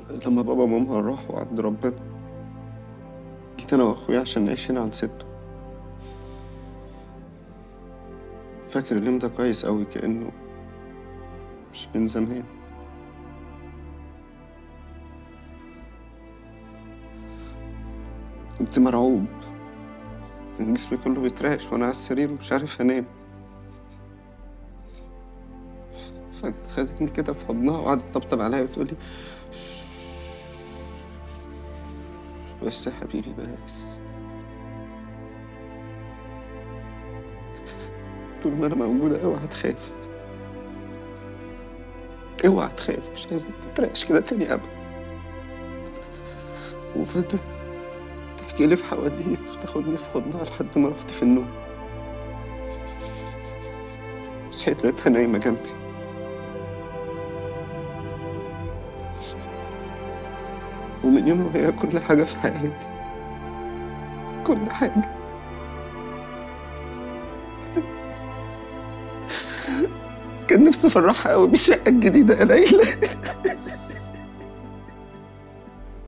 لما بابا وماما راحوا عند ربنا جيت انا واخويا عشان نعيش هنا عند سته فاكر اليوم ده كويس قوي كأنه مش من زمان كنت مرعوب كان جسمي كله بيترعش وانا على السرير ومش عارف انام فجأة خدتني كده في حضنها وقعدت تطبطب عليا وتقولي بس يا حبيبي بس طول ما انا موجودة اوعى تخاف اوعى تخاف مش عايزك تترعش كده تاني ابدا وفضلت تحكي لي في حواديت وتاخدني في حضنها لحد ما رحت في النوم صحيت لقيتها نايمة جنبي ومن يومها وهي كل حاجة في حياتي كل حاجة بس كان نفسي افرحها قوي بالشقة الجديدة يا ليلى